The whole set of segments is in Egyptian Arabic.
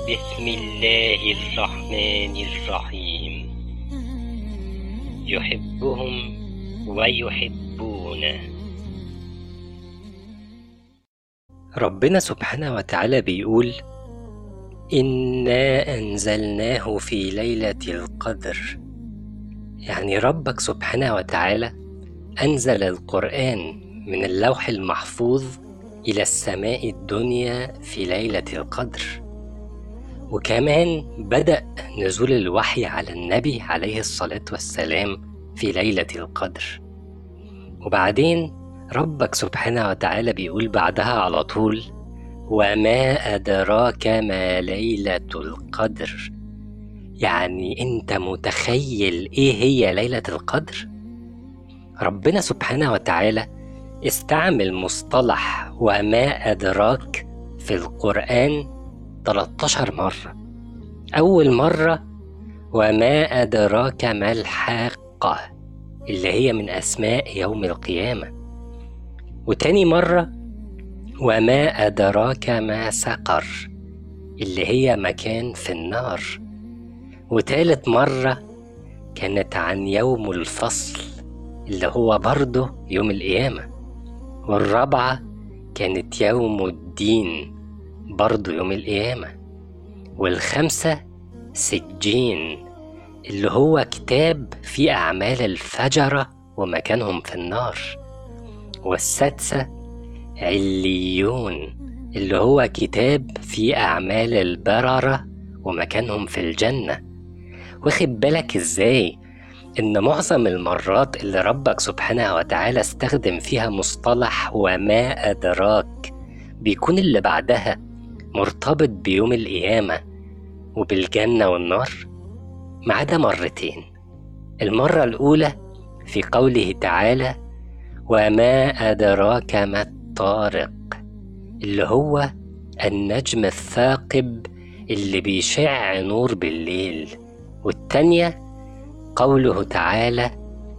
بسم الله الرحمن الرحيم يحبهم ويحبونه ربنا سبحانه وتعالى بيقول إنا أنزلناه في ليلة القدر يعني ربك سبحانه وتعالى أنزل القرآن من اللوح المحفوظ إلى السماء الدنيا في ليلة القدر وكمان بدأ نزول الوحي على النبي عليه الصلاة والسلام في ليلة القدر وبعدين ربك سبحانه وتعالى بيقول بعدها على طول وما أدراك ما ليلة القدر يعني أنت متخيل إيه هي ليلة القدر؟ ربنا سبحانه وتعالى استعمل مصطلح وما أدراك في القرآن 13 مرة أول مرة وما أدراك ما الحاقة اللي هي من أسماء يوم القيامة وتاني مرة وما أدراك ما سقر اللي هي مكان في النار وتالت مرة كانت عن يوم الفصل اللي هو برضه يوم القيامة والرابعة كانت يوم الدين برضه يوم القيامة والخامسة سجين اللي هو كتاب فيه أعمال الفجرة ومكانهم في النار والسادسة عليون اللي هو كتاب فيه أعمال البررة ومكانهم في الجنة واخد بالك ازاي إن معظم المرات اللي ربك سبحانه وتعالى استخدم فيها مصطلح وما أدراك بيكون اللي بعدها مرتبط بيوم القيامة وبالجنة والنار ما عدا مرتين المرة الأولى في قوله تعالى وما أدراك ما الطارق اللي هو النجم الثاقب اللي بيشع نور بالليل والتانية قوله تعالى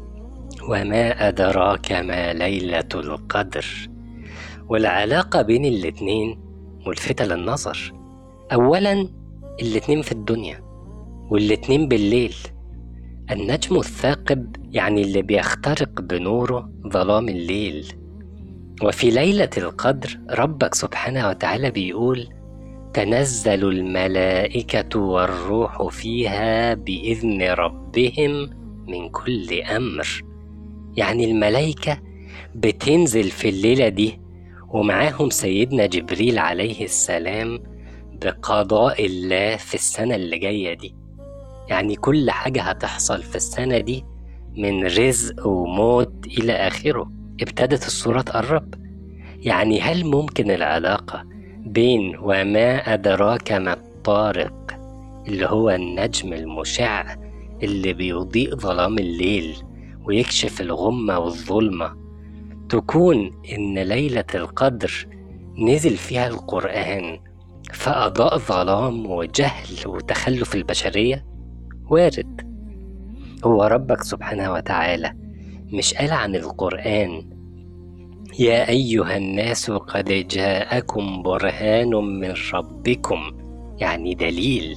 وما أدراك ما ليلة القدر والعلاقة بين الاتنين ملفتة للنظر أولا الاتنين في الدنيا والاتنين بالليل النجم الثاقب يعني اللي بيخترق بنوره ظلام الليل وفي ليلة القدر ربك سبحانه وتعالى بيقول تنزل الملائكة والروح فيها بإذن ربهم من كل أمر يعني الملائكة بتنزل في الليلة دي ومعاهم سيدنا جبريل عليه السلام بقضاء الله في السنة اللي جاية دي يعني كل حاجة هتحصل في السنة دي من رزق وموت إلى آخره ابتدت الصورة تقرب يعني هل ممكن العلاقة بين وما أدراك ما الطارق اللي هو النجم المشع اللي بيضيء ظلام الليل ويكشف الغمة والظلمة تكون إن ليلة القدر نزل فيها القرآن فأضاء ظلام وجهل وتخلف البشرية وارد هو ربك سبحانه وتعالى مش قال عن القرآن يا أيها الناس قد جاءكم برهان من ربكم يعني دليل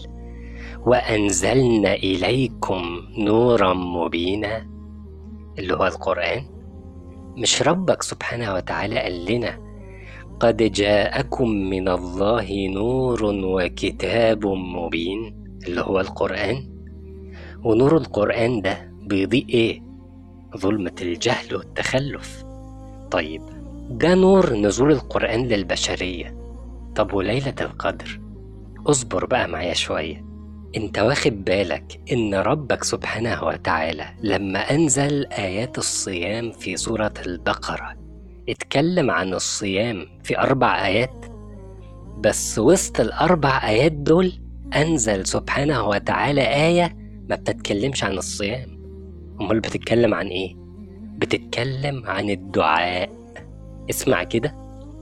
وأنزلنا إليكم نورا مبينا اللي هو القرآن مش ربك سبحانه وتعالى قال لنا قد جاءكم من الله نور وكتاب مبين اللي هو القرآن ونور القرآن ده بيضيء إيه؟ ظلمة الجهل والتخلف طيب ده نور نزول القرآن للبشرية طب وليلة القدر اصبر بقى معايا شوية انت واخد بالك ان ربك سبحانه وتعالى لما انزل ايات الصيام في سورة البقرة اتكلم عن الصيام في اربع ايات بس وسط الاربع ايات دول انزل سبحانه وتعالى آية ما بتتكلمش عن الصيام امال بتتكلم عن ايه بتتكلم عن الدعاء اسمع كده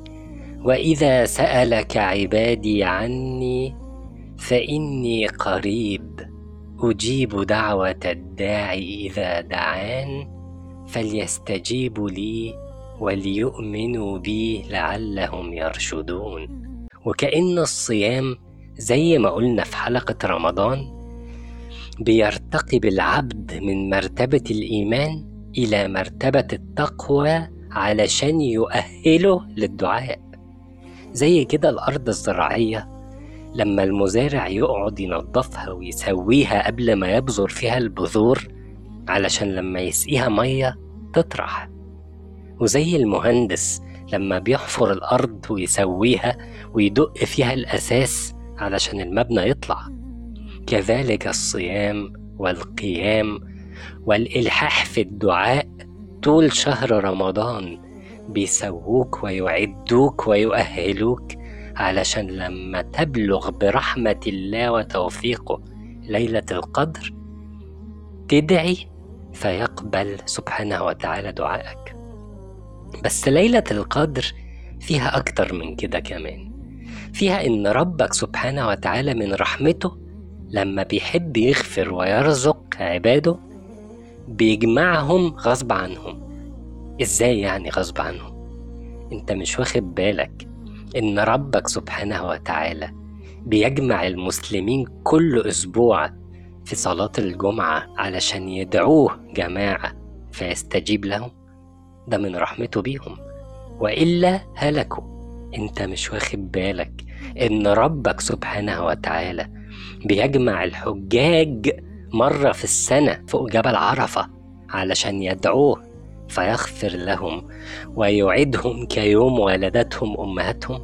واذا سالك عبادي عني فاني قريب اجيب دعوه الداعي اذا دعان فليستجيبوا لي وليؤمنوا بي لعلهم يرشدون وكأن الصيام زي ما قلنا في حلقة رمضان بيرتقي بالعبد من مرتبة الإيمان إلى مرتبة التقوى علشان يؤهله للدعاء زي كده الأرض الزراعية لما المزارع يقعد ينظفها ويسويها قبل ما يبذر فيها البذور علشان لما يسقيها مية تطرح وزي المهندس لما بيحفر الأرض ويسويها ويدق فيها الأساس علشان المبنى يطلع كذلك الصيام والقيام والإلحاح في الدعاء طول شهر رمضان بيسووك ويعدوك ويؤهلوك علشان لما تبلغ برحمة الله وتوفيقه ليلة القدر تدعي فيقبل سبحانه وتعالى دعائك بس ليلة القدر فيها أكتر من كده كمان فيها إن ربك سبحانه وتعالى من رحمته لما بيحب يغفر ويرزق عباده بيجمعهم غصب عنهم ازاي يعني غصب عنهم انت مش واخد بالك ان ربك سبحانه وتعالى بيجمع المسلمين كل اسبوع في صلاة الجمعة علشان يدعوه جماعة فيستجيب لهم ده من رحمته بيهم وإلا هلكوا انت مش واخد بالك ان ربك سبحانه وتعالى بيجمع الحجاج مرة في السنة فوق جبل عرفة علشان يدعوه فيغفر لهم ويعدهم كيوم ولدتهم أمهاتهم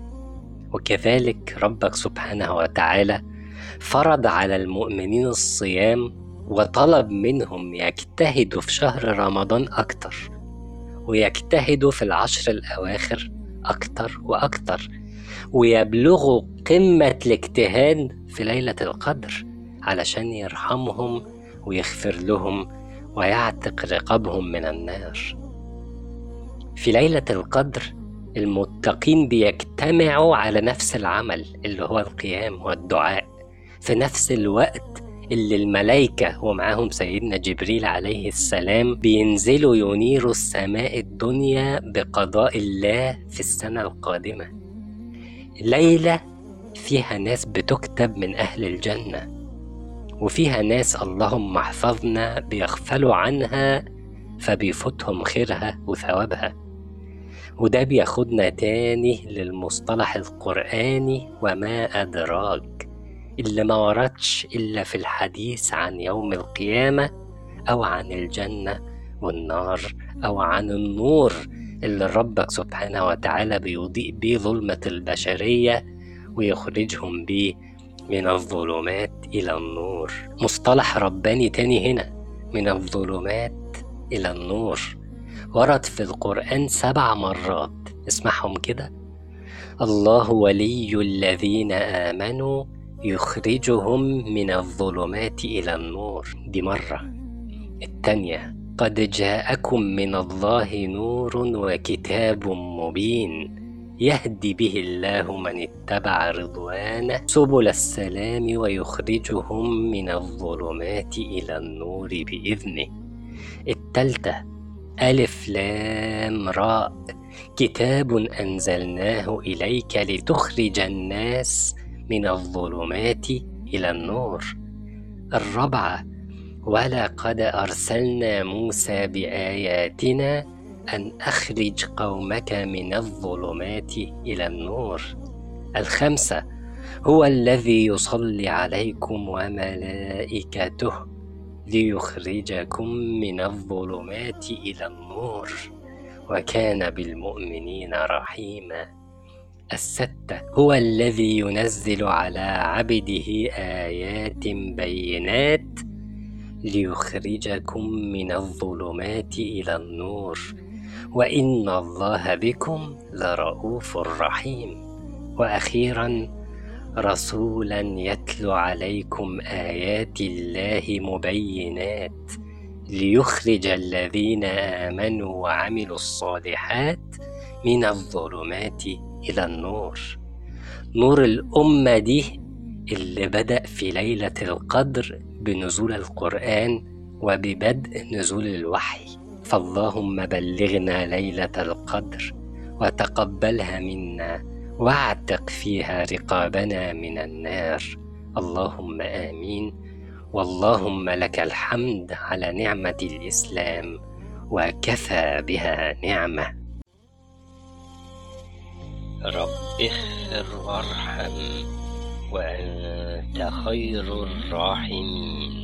وكذلك ربك سبحانه وتعالى فرض على المؤمنين الصيام وطلب منهم يجتهدوا في شهر رمضان أكتر ويجتهدوا في العشر الأواخر أكتر وأكتر ويبلغوا قمة الاجتهاد في ليلة القدر علشان يرحمهم ويغفر لهم ويعتق رقابهم من النار في ليلة القدر المتقين بيجتمعوا على نفس العمل اللي هو القيام والدعاء في نفس الوقت اللي الملائكة ومعاهم سيدنا جبريل عليه السلام بينزلوا ينيروا السماء الدنيا بقضاء الله في السنة القادمة ليلة فيها ناس بتكتب من أهل الجنة وفيها ناس اللهم احفظنا بيغفلوا عنها فبيفوتهم خيرها وثوابها وده بياخدنا تاني للمصطلح القرآني وما أدراك اللي ما وردش إلا في الحديث عن يوم القيامة أو عن الجنة والنار أو عن النور اللي ربك سبحانه وتعالى بيضيء بيه ظلمة البشرية ويخرجهم بيه من الظلمات إلى النور مصطلح رباني تاني هنا من الظلمات إلى النور ورد في القرآن سبع مرات اسمعهم كده الله ولي الذين آمنوا يخرجهم من الظلمات إلى النور دي مرة التانية قد جاءكم من الله نور وكتاب مبين يهدي به الله من اتبع رضوانه سبل السلام ويخرجهم من الظلمات إلى النور بإذنه التالتة ألف لام راء كتاب أنزلناه إليك لتخرج الناس من الظلمات إلى النور الرابعة ولقد أرسلنا موسى بآياتنا أن أخرج قومك من الظلمات إلى النور الخمسة هو الذي يصلي عليكم وملائكته ليخرجكم من الظلمات إلى النور وكان بالمؤمنين رحيما الستة هو الذي ينزل على عبده آيات بينات ليخرجكم من الظلمات إلى النور وإن الله بكم لرؤوف رحيم وأخيرا رسولا يتلو عليكم آيات الله مبينات ليخرج الذين آمنوا وعملوا الصالحات من الظلمات إلى النور نور الأمة دي اللي بدأ في ليلة القدر بنزول القرآن وببدء نزول الوحي فاللهم بلغنا ليلة القدر وتقبلها منا واعتق فيها رقابنا من النار اللهم امين واللهم لك الحمد على نعمه الاسلام وكفى بها نعمه رب اغفر وارحم وانت خير الراحمين